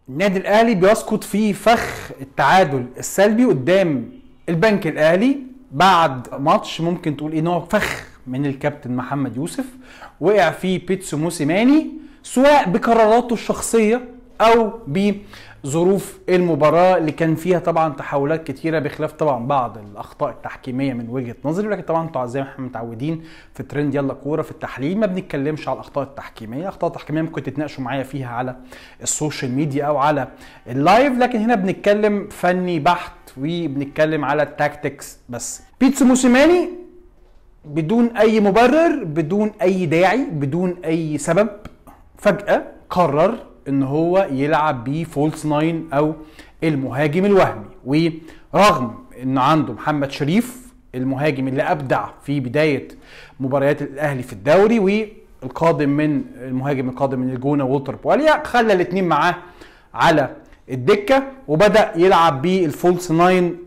النادي الاهلي بيسقط في فخ التعادل السلبي قدام البنك الاهلي بعد ماتش ممكن تقول ايه نوع فخ من الكابتن محمد يوسف وقع فيه بيتسو موسيماني سواء بقراراته الشخصيه او بظروف المباراه اللي كان فيها طبعا تحولات كتيره بخلاف طبعا بعض الاخطاء التحكيميه من وجهه نظري ولكن طبعا انتوا زي ما احنا متعودين في ترند يلا كوره في التحليل ما بنتكلمش على الاخطاء التحكيميه الاخطاء التحكيميه ممكن تتناقشوا معايا فيها على السوشيال ميديا او على اللايف لكن هنا بنتكلم فني بحت وبنتكلم على التاكتكس بس بيتسو موسيماني بدون اي مبرر بدون اي داعي بدون اي سبب فجاه قرر ان هو يلعب بيه فولس ناين او المهاجم الوهمي ورغم ان عنده محمد شريف المهاجم اللي ابدع في بدايه مباريات الاهلي في الدوري والقادم من المهاجم القادم من الجونه والتر بواليا خلى الاثنين معاه على الدكه وبدا يلعب بالفولس ناين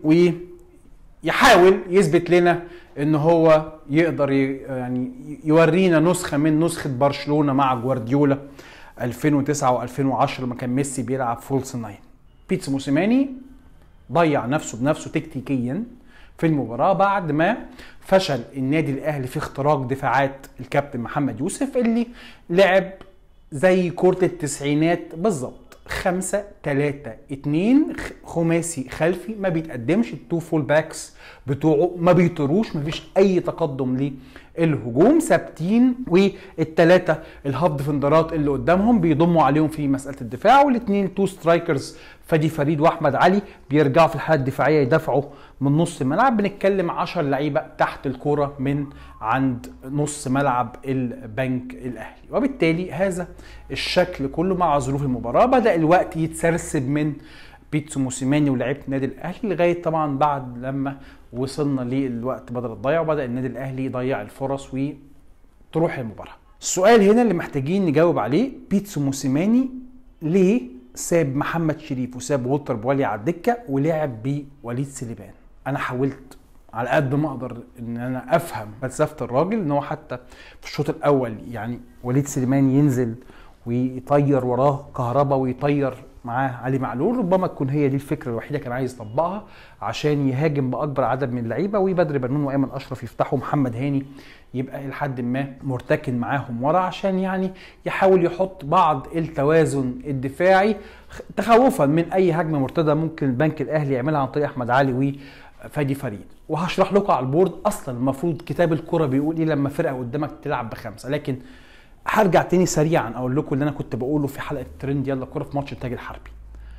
ويحاول يثبت لنا ان هو يقدر يعني يورينا نسخه من نسخه برشلونه مع جوارديولا 2009 و2010 لما كان ميسي بيلعب فولس ناين بيتس موسيماني ضيع نفسه بنفسه تكتيكيا في المباراه بعد ما فشل النادي الاهلي في اختراق دفاعات الكابتن محمد يوسف اللي لعب زي كرة التسعينات بالظبط خمسة تلاتة اتنين خماسي خلفي ما بيتقدمش التو فول باكس بتوعه ما بيطروش ما فيش اي تقدم للهجوم ثابتين والتلاتة الهاف ديفندرات اللي قدامهم بيضموا عليهم في مساله الدفاع والاثنين تو سترايكرز فادي فريد واحمد علي بيرجعوا في الحاله الدفاعيه يدافعوا من نص الملعب بنتكلم 10 لعيبه تحت الكوره من عند نص ملعب البنك الاهلي وبالتالي هذا الشكل كله مع ظروف المباراه بدا الوقت يتسرسب من بيتسو موسيماني ولاعيبه النادي الاهلي لغايه طبعا بعد لما وصلنا للوقت بدل الضيع وبدا النادي الاهلي يضيع الفرص وتروح المباراه. السؤال هنا اللي محتاجين نجاوب عليه بيتسو موسيماني ليه ساب محمد شريف وساب وولتر بوالي على الدكه ولعب بوليد سليمان؟ انا حاولت على قد ما اقدر ان انا افهم فلسفه الراجل ان هو حتى في الشوط الاول يعني وليد سليمان ينزل ويطير وراه كهربا ويطير معاه علي معلول ربما تكون هي دي الفكره الوحيده كان عايز يطبقها عشان يهاجم باكبر عدد من اللعيبه وبدر بنون وايمن اشرف يفتحوا محمد هاني يبقى لحد ما مرتكن معاهم ورا عشان يعني يحاول يحط بعض التوازن الدفاعي تخوفا من اي هجمه مرتده ممكن البنك الاهلي يعملها عن طريق احمد علي وفادي فريد وهشرح لكم على البورد اصلا المفروض كتاب الكره بيقول ايه لما فرقه قدامك تلعب بخمسه لكن هرجع تاني سريعا اقول لكم اللي انا كنت بقوله في حلقه ترند يلا كوره في ماتش التاج الحربي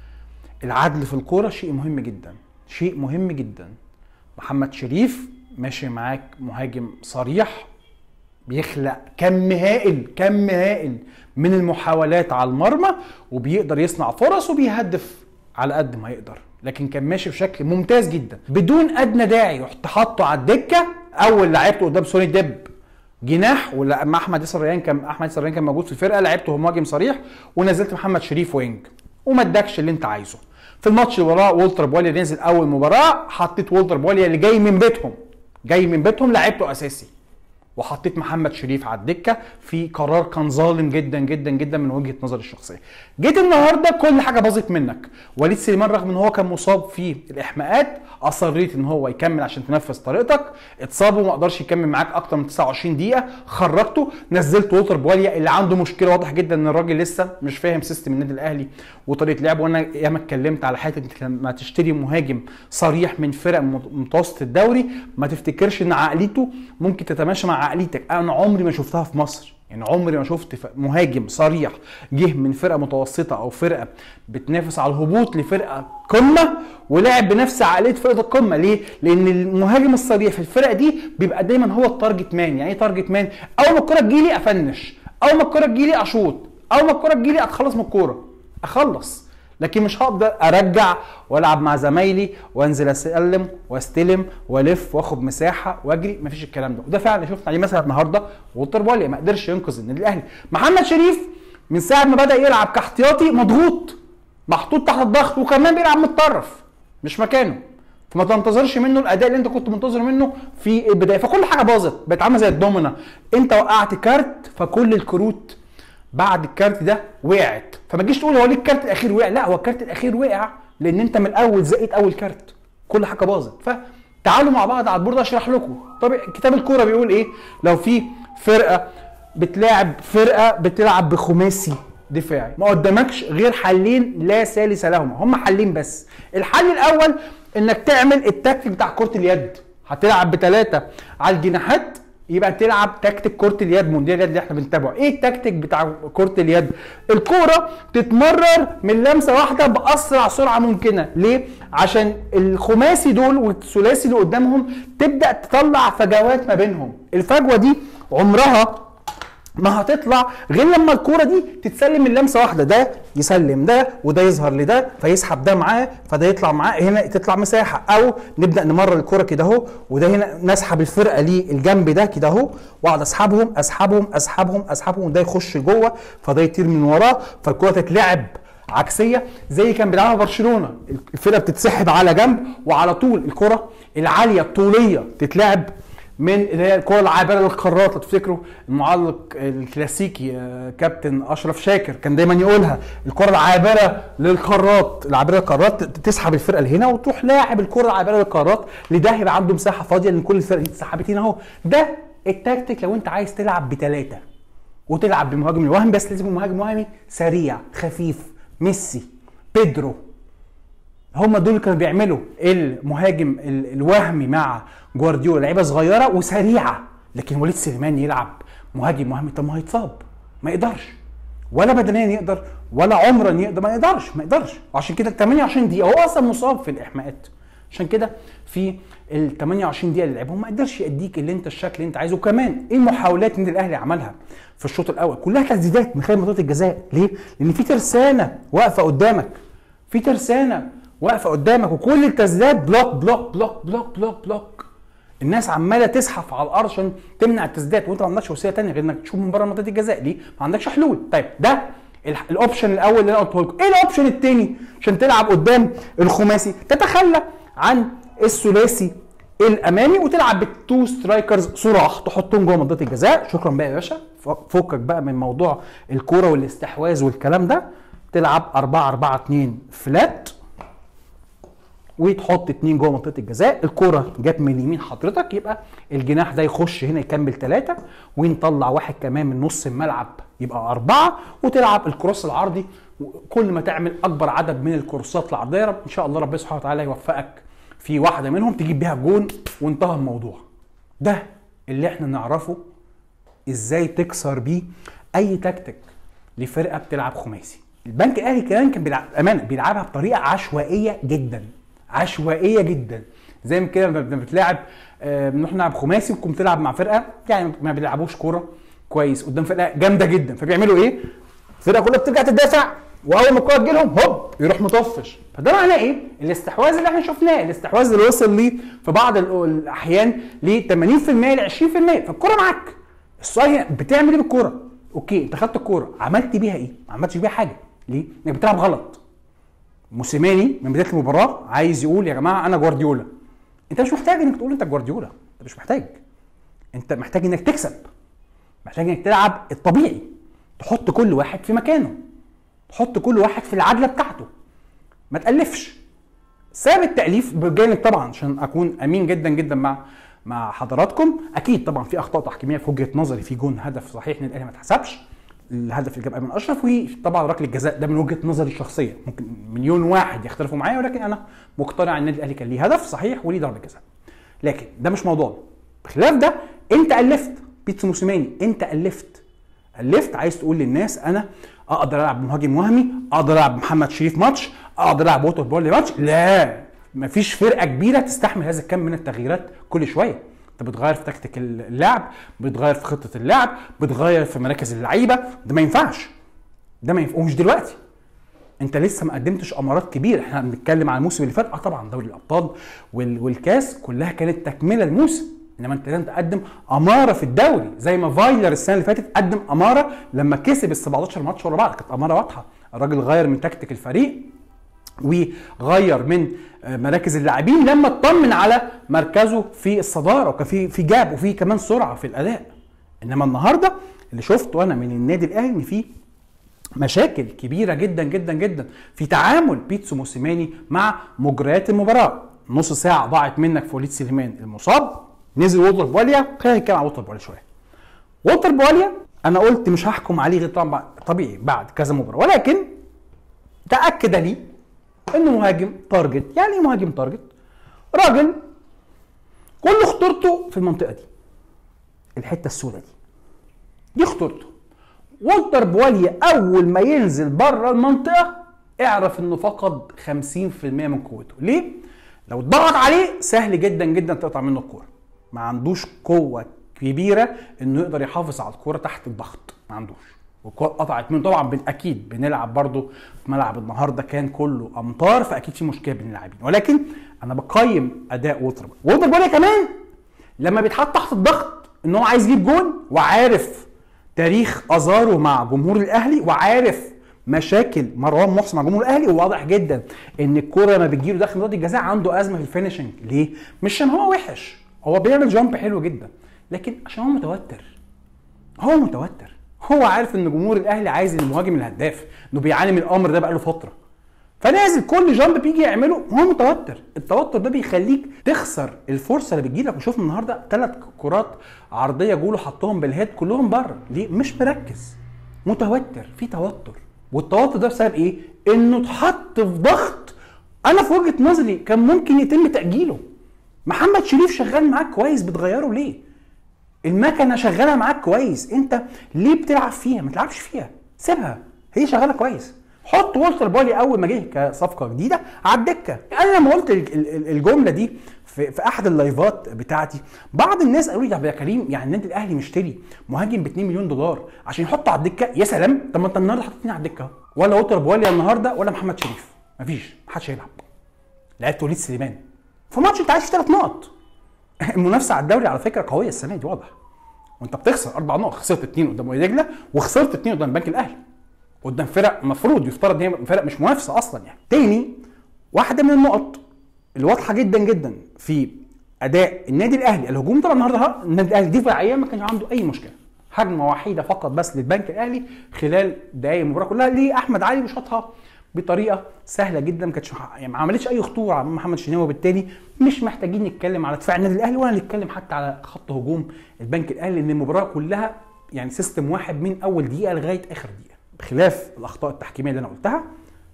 العدل في الكوره شيء مهم جدا شيء مهم جدا محمد شريف ماشي معاك مهاجم صريح بيخلق كم هائل كم هائل من المحاولات على المرمى وبيقدر يصنع فرص وبيهدف على قد ما يقدر لكن كان ماشي بشكل ممتاز جدا بدون ادنى داعي رحت حاطه على الدكه اول لعبته قدام سوني ديب جناح ولما احمد ياسر ريان كان احمد ياسر ريان كان موجود في الفرقه لعبته مهاجم صريح ونزلت محمد شريف وينج وما ادكش اللي انت عايزه في الماتش اللي وراه والتر بواليا نزل اول مباراه حطيت والتر بواليا اللي جاي من بيتهم جاي من بيتهم لعبته اساسي وحطيت محمد شريف على الدكه في قرار كان ظالم جدا جدا جدا من وجهه نظري الشخصيه. جيت النهارده كل حاجه باظت منك، وليد سليمان رغم ان هو كان مصاب في الاحماءات اصريت ان هو يكمل عشان تنفذ طريقتك، اتصاب وما قدرش يكمل معاك اكتر من 29 دقيقه، خرجته، نزلت وولتر بواليا اللي عنده مشكله واضح جدا ان الراجل لسه مش فاهم سيستم النادي الاهلي وطريقه لعبه وانا ياما اتكلمت على حته انك لما تشتري مهاجم صريح من فرق متوسط الدوري ما تفتكرش ان عقليته ممكن تتماشى مع عقليتك انا عمري ما شفتها في مصر يعني عمري ما شفت مهاجم صريح جه من فرقه متوسطه او فرقه بتنافس على الهبوط لفرقه قمه ولعب بنفس عقليه فرقه القمه ليه؟ لان المهاجم الصريح في الفرقه دي بيبقى دايما هو التارجت مان يعني ايه تارجت مان؟ اول ما الكوره تجيلي افنش اول ما الكوره تجيلي اشوط اول ما الكوره تجيلي اتخلص من الكوره اخلص لكن مش هقدر ارجع والعب مع زمايلي وانزل اسلم واستلم والف واخد مساحه واجري مفيش الكلام ده وده فعلا شفنا عليه مثلا النهارده وولتر بولي ما قدرش ينقذ النادي الاهلي محمد شريف من ساعه ما بدا يلعب كاحتياطي مضغوط محطوط تحت الضغط وكمان بيلعب متطرف مش مكانه فما تنتظرش منه الاداء اللي انت كنت منتظر منه في البدايه فكل حاجه باظت بقت عامله زي الدومينا انت وقعت كارت فكل الكروت بعد الكارت ده وقعت فما تجيش تقول هو ليه الكارت الاخير وقع لا هو الكارت الاخير وقع لان انت من الاول زقيت اول كارت كل حاجه باظت فتعالوا مع بعض على البورد اشرح لكم طب كتاب الكوره بيقول ايه لو في فرقه بتلاعب فرقه بتلعب بخماسي دفاعي ما قدامكش غير حلين لا ثالث لهما هم حلين بس الحل الاول انك تعمل التكتيك بتاع كره اليد هتلعب بثلاثه على الجناحات يبقى تلعب تكتيك كره اليد مونديال اليد اللي احنا بنتابعه ايه التكتيك بتاع كره اليد الكوره تتمرر من لمسه واحده باسرع سرعه ممكنه ليه عشان الخماسي دول والثلاثي اللي قدامهم تبدا تطلع فجوات ما بينهم الفجوه دي عمرها ما هتطلع غير لما الكوره دي تتسلم من لمسه واحده ده يسلم ده وده يظهر لده فيسحب ده معاه فده يطلع معاه هنا تطلع مساحه او نبدا نمرر الكوره كده اهو وده هنا نسحب الفرقه للجنب ده كده اهو واقعد اسحبهم اسحبهم اسحبهم اسحبهم وده يخش جوه فده يطير من وراه فالكوره تتلعب عكسيه زي كان بيلعبها برشلونه الفرقه بتتسحب على جنب وعلى طول الكره العاليه الطوليه تتلعب من اللي هي الكره العابره للقارات لو تفتكروا المعلق الكلاسيكي آه، كابتن اشرف شاكر كان دايما يقولها الكره العابره للقارات العابره للقارات تسحب الفرقه لهنا وتروح لاعب الكره العابره للقارات لده يبقى عنده مساحه فاضيه لان كل الفرق اتسحبت هنا اهو ده التكتيك لو انت عايز تلعب بثلاثه وتلعب بمهاجم الوهم بس لازم مهاجم وهمي سريع خفيف ميسي بيدرو هم دول كانوا بيعملوا المهاجم الوهمي مع جوارديولا لعيبه صغيره وسريعه لكن وليد سليمان يلعب مهاجم وهمي طب ما هيتصاب ما يقدرش ولا بدنيا يقدر ولا عمرا يقدر ما يقدرش ما يقدرش وعشان كده 28 دقيقه هو اصلا مصاب في الاحماءات عشان كده في ال 28 دقيقه اللي لعبهم ما قدرش يديك اللي انت الشكل اللي انت عايزه وكمان ايه المحاولات اللي الاهلي عملها في الشوط الاول كلها تسديدات من خلال منطقه الجزاء ليه؟ لان في ترسانه واقفه قدامك في ترسانه واقفه قدامك وكل التسديدات بلوك بلوك بلوك بلوك بلوك بلوك الناس عماله تزحف على الارض عشان تمنع التسديدات وانت ما عندكش وسيله ثانيه غير انك تشوف من بره منطقه الجزاء ليه؟ ما عندكش حلول طيب ده الاوبشن الاول اللي انا قلته لكم ايه الاوبشن الثاني عشان تلعب قدام الخماسي تتخلى عن الثلاثي الامامي وتلعب بالتو سترايكرز صراح تحطهم جوه منطقه الجزاء شكرا بقى يا باشا فكك بقى من موضوع الكوره والاستحواذ والكلام ده تلعب 4 4 2 فلات وتحط اتنين جوه منطقه الجزاء الكره جت من يمين حضرتك يبقى الجناح ده يخش هنا يكمل ثلاثه ونطلع واحد كمان من نص الملعب يبقى اربعه وتلعب الكروس العرضي كل ما تعمل اكبر عدد من الكروسات العرضيه ان شاء الله ربنا سبحانه وتعالى يوفقك في واحده منهم تجيب بيها جون وانتهى الموضوع ده اللي احنا نعرفه ازاي تكسر بيه اي تكتيك لفرقه بتلعب خماسي البنك الاهلي كمان كان بيلعب امانه بيلعبها بطريقه عشوائيه جدا عشوائيه جدا زي ما كده لما بتلاعب بنروح نلعب خماسي وكم تلعب مع فرقه يعني ما بيلعبوش كوره كويس قدام فرقه جامده جدا فبيعملوا ايه؟ الفرقه كلها بترجع تدافع واول ما الكوره تجي لهم هوب يروح مطفش فده معناه ايه؟ الاستحواذ اللي احنا شفناه الاستحواذ اللي وصل ليه في بعض الاحيان ل 80% ل 20% فالكوره معاك السؤال بتعمل ايه بالكوره؟ اوكي انت خدت الكوره عملت بيها ايه؟ ما عملتش بيها حاجه ليه؟ انك بتلعب غلط موسيماني من بدايه المباراه عايز يقول يا جماعه انا جوارديولا انت مش محتاج انك تقول انت جوارديولا انت مش محتاج انت محتاج انك تكسب محتاج انك تلعب الطبيعي تحط كل واحد في مكانه تحط كل واحد في العدله بتاعته ما تالفش سبب التاليف بجانب طبعا عشان اكون امين جدا جدا مع مع حضراتكم اكيد طبعا في اخطاء تحكيميه في وجهه نظري في جون هدف صحيح ان الاهلي ما اتحسبش الهدف اللي جاب ايمن اشرف وطبعا ركله الجزاء ده من وجهه نظري الشخصيه ممكن مليون واحد يختلفوا معايا ولكن انا مقتنع ان النادي الاهلي كان ليه هدف صحيح وليه ضربه جزاء لكن ده مش موضوعنا بخلاف ده انت الفت بيتسو موسيماني انت الفت الفت عايز تقول للناس انا اقدر العب مهاجم وهمي اقدر العب محمد شريف ماتش اقدر العب ووتر بولي ماتش لا مفيش فرقه كبيره تستحمل هذا الكم من التغييرات كل شويه انت بتغير في تكتيك اللعب بتغير في خطه اللعب بتغير في مراكز اللعيبه ده ما ينفعش ده ما ينفعش ومش دلوقتي انت لسه ما قدمتش امارات كبيره احنا بنتكلم على الموسم اللي فات اه طبعا دوري الابطال وال... والكاس كلها كانت تكمله الموسم انما انت لازم تقدم اماره في الدوري زي ما فايلر السنه اللي فاتت قدم اماره لما كسب ال 17 ماتش ورا بعض كانت اماره واضحه الراجل غير من تكتيك الفريق وغير من مراكز اللاعبين لما اطمن على مركزه في الصداره وكان في في جاب وفي كمان سرعه في الاداء انما النهارده اللي شفته انا من النادي الاهلي ان في مشاكل كبيره جدا جدا جدا في تعامل بيتسو موسيماني مع مجريات المباراه نص ساعه ضاعت منك في وليد سليمان المصاب نزل وولتر بواليا خلينا نتكلم عن وولتر بواليا شويه وولتر بواليا انا قلت مش هحكم عليه غير طبعا طبيعي بعد كذا مباراه ولكن تاكد لي انه مهاجم تارجت يعني ايه مهاجم تارجت راجل كل خطورته في المنطقه دي الحته السوداء دي دي خطورته والتر بواليا اول ما ينزل بره المنطقه اعرف انه فقد 50% من قوته ليه لو اتضغط عليه سهل جدا جدا تقطع منه الكوره ما عندوش قوه كبيره انه يقدر يحافظ على الكوره تحت الضغط ما عندوش والكوره قطعت منه طبعا اكيد بنلعب برده في ملعب النهارده كان كله امطار فاكيد في مشكله بين اللاعبين ولكن انا بقيم اداء وولتر وولتر بواليا كمان لما بيتحط تحت الضغط ان هو عايز يجيب جون وعارف تاريخ ازاره مع جمهور الاهلي وعارف مشاكل مروان محسن مع جمهور الاهلي وواضح جدا ان الكوره لما بتجيله داخل منطقه الجزاء عنده ازمه في الفينشنج ليه؟ مش عشان هو وحش هو بيعمل جامب حلو جدا لكن عشان هو متوتر هو متوتر هو عارف ان جمهور الاهلي عايز المهاجم الهداف انه بيعاني من الامر ده بقاله فتره فنازل كل جامب بيجي يعمله هو متوتر التوتر ده بيخليك تخسر الفرصه اللي بتجيلك وشوفنا النهارده ثلاث كرات عرضيه جوله حطهم بالهيد كلهم بره ليه مش مركز متوتر في توتر والتوتر ده بسبب ايه انه اتحط في ضغط انا في وجهه نظري كان ممكن يتم تاجيله محمد شريف شغال معاك كويس بتغيره ليه المكنه شغاله معاك كويس انت ليه بتلعب فيها ما تلعبش فيها سيبها هي شغاله كويس حط والتر بولي اول ما جه كصفقه جديده على الدكه انا لما قلت الجمله دي في, في احد اللايفات بتاعتي بعض الناس قالوا لي طب يا كريم يعني النادي الاهلي مشتري مهاجم ب 2 مليون دولار عشان يحطه على الدكه يا سلام طب ما انت النهارده حاطط على الدكه ولا والتر بولي النهارده ولا محمد شريف مفيش محدش هيلعب لعبت وليد سليمان في ماتش انت عايز ثلاث نقط المنافسه على الدوري على فكره قويه السنه دي واضح وانت بتخسر اربع نقط خسرت اثنين قدام وادي دجله وخسرت اثنين قدام البنك الاهلي قدام فرق المفروض يفترض ان هي فرق مش منافسه اصلا يعني تاني واحده من النقط الواضحه جدا جدا في اداء النادي الاهلي الهجوم طبعا النهارده النادي الاهلي دفاعيا ما كانش عنده اي مشكله هجمه وحيده فقط بس للبنك الاهلي خلال دقائق المباراه كلها ليه احمد علي وشاطها بطريقه سهله جدا ما كانتش يعني ما عملتش اي خطوره على محمد شناوي وبالتالي مش محتاجين نتكلم على دفاع النادي الاهلي ولا نتكلم حتى على خط هجوم البنك الاهلي لان المباراه كلها يعني سيستم واحد من اول دقيقه لغايه اخر دقيقه بخلاف الاخطاء التحكيميه اللي انا قلتها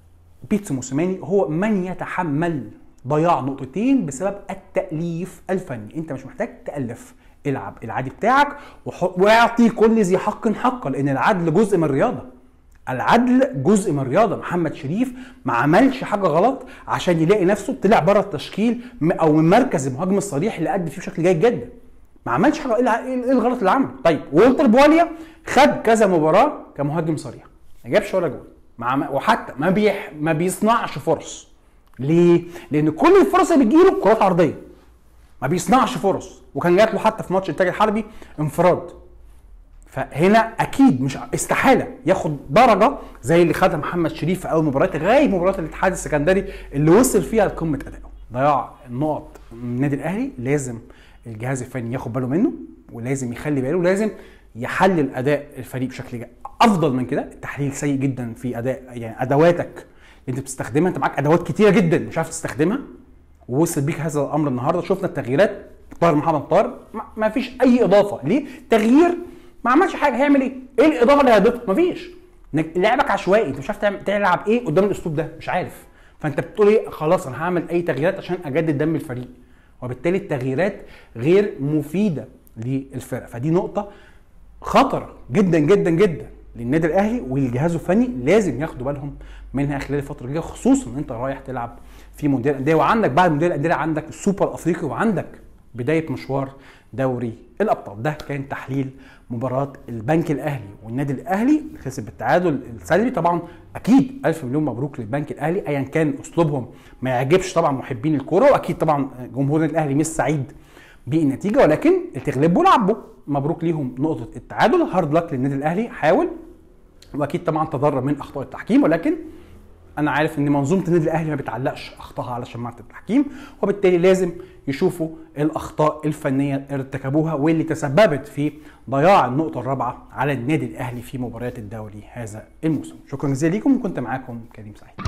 بيتسو موسيماني هو من يتحمل ضياع نقطتين بسبب التاليف الفني انت مش محتاج تالف العب العادي بتاعك واعطي كل ذي حق حقه لان العدل جزء من الرياضه العدل جزء من الرياضه محمد شريف ما عملش حاجه غلط عشان يلاقي نفسه طلع بره التشكيل او من مركز المهاجم الصريح اللي ادى فيه بشكل جيد جدا ما عملش حاجه ايه الغلط اللي عمله طيب والتر بواليا خد كذا مباراه كمهاجم صريح ما جابش ولا جول مع وحتى ما بيح ما بيصنعش فرص ليه؟ لان كل الفرص اللي بتجيله كرات عرضيه ما بيصنعش فرص وكان جات له حتى في ماتش الانتاج الحربي انفراد فهنا اكيد مش استحاله ياخد درجه زي اللي خدها محمد شريف في اول مباراه لغايه مباراه الاتحاد السكندري اللي وصل فيها لقمه ادائه ضياع النقط من النادي الاهلي لازم الجهاز الفني ياخد باله منه ولازم يخلي باله ولازم يحلل اداء الفريق بشكل جيد افضل من كده التحليل سيء جدا في اداء يعني ادواتك اللي انت بتستخدمها انت معاك ادوات كتيره جدا مش عارف تستخدمها ووصل بيك هذا الامر النهارده شفنا التغييرات طاهر محمد طاهر ما فيش اي اضافه ليه تغيير ما عملش حاجه هيعمل ايه ايه الاضافه اللي هيضيفها مفيش لعبك عشوائي انت مش عارف تلعب ايه قدام الاسلوب ده مش عارف فانت بتقول ايه خلاص انا هعمل اي تغييرات عشان اجدد دم الفريق وبالتالي التغييرات غير مفيده للفرقه فدي نقطه خطره جدا جدا جدا للنادي الاهلي والجهاز الفني لازم ياخدوا بالهم منها خلال الفتره الجايه خصوصا ان انت رايح تلعب في مونديال الانديه وعندك بعد مونديال الانديه عندك السوبر الافريقي وعندك بدايه مشوار دوري الابطال ده كان تحليل مباراه البنك الاهلي والنادي الاهلي خسر بالتعادل السلبي طبعا اكيد الف مليون مبروك للبنك الاهلي ايا كان اسلوبهم ما يعجبش طبعا محبين الكوره واكيد طبعا جمهور الاهلي مش سعيد بالنتيجه ولكن تغلبوا لعبوا مبروك ليهم نقطه التعادل هارد لك للنادي الاهلي حاول واكيد طبعا تضرر من اخطاء التحكيم ولكن انا عارف ان منظومه النادي الاهلي ما بتعلقش اخطائها على شماعه التحكيم وبالتالي لازم يشوفوا الاخطاء الفنيه اللي ارتكبوها واللي تسببت في ضياع النقطه الرابعه على النادي الاهلي في مباريات الدوري هذا الموسم شكرا جزيلا لكم وكنت معاكم كريم سعيد